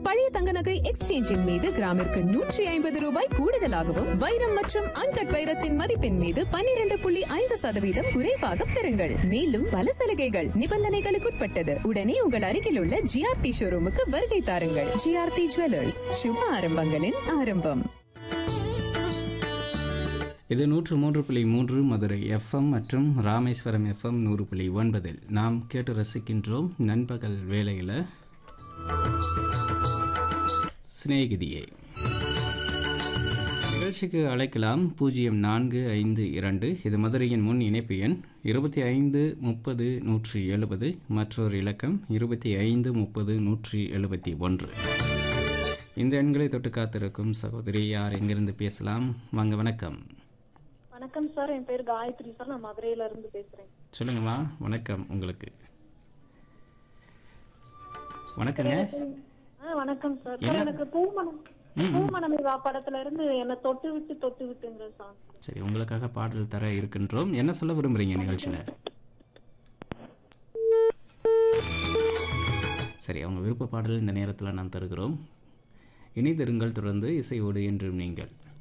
பழைய தங்க நகை எக்ஸ்சேஞ்சின் மீது கிராமிற்கு நூற்றி ஐம்பது ரூபாய் கூடுதலாகவும் வைரம் மற்றும் அன்கட் வைரத்தின் மதிப்பின் மீது பன்னிரண்டு புள்ளி ஐந்து சதவீதம் குறைவாக பெறுங்கள் மேலும் பல சலுகைகள் நிபந்தனைகளுக்குட்பட்டது உடனே உங்கள் அருகில் உள்ள ஜிஆர்டி ஷோரூமுக்கு வருகை தாருங்கள் ஜிஆர்டி ஜுவல்லர்ஸ் சுப ஆரம்பங்களின் ஆரம்பம் இது நூற்று மூன்று புள்ளி மூன்று மதுரை எஃப்எம் மற்றும் ராமேஸ்வரம் எஃப்எம் நூறு புள்ளி ஒன்பதில் நாம் கேட்டு ரசிக்கின்றோம் நண்பகல் வேளையில் சிநேகிதியே நிகழ்ச்சிக்கு அழைக்கலாம் பூஜ்ஜியம் நான்கு ஐந்து இரண்டு இது மதுரையின் முன் இணைப்பு எண் இருபத்தி ஐந்து முப்பது நூற்றி எழுபது மற்றொரு இலக்கம் இருபத்தி ஐந்து முப்பது நூற்றி எழுபத்தி ஒன்று இந்த எண்களை தொட்டு காத்திருக்கும் சகோதரி யார் எங்கிருந்து பேசலாம் வாங்க வணக்கம் வணக்கம் சார் என் பேர் காயத்ரி சார் நான் மதுரையில இருந்து பேசுறேன் சொல்லுங்கம்மா வணக்கம் உங்களுக்கு வணக்கங்க ஆ வணக்கம் சார் சார் எனக்கு பூமணம் பூமணமே வா படத்துல இருந்து என்ன தொட்டு விட்டு தொட்டு விட்டுங்கிற சாங் சரி உங்களுக்காக பாடல் தர இருக்கின்றோம் என்ன சொல்ல விரும்புறீங்க நிகழ்ச்சியில் சரி அவங்க விருப்ப பாடல் இந்த நேரத்தில் நாம் தருகிறோம் இணைந்திருங்கள் தொடர்ந்து இசையோடு என்றும் நீங்கள்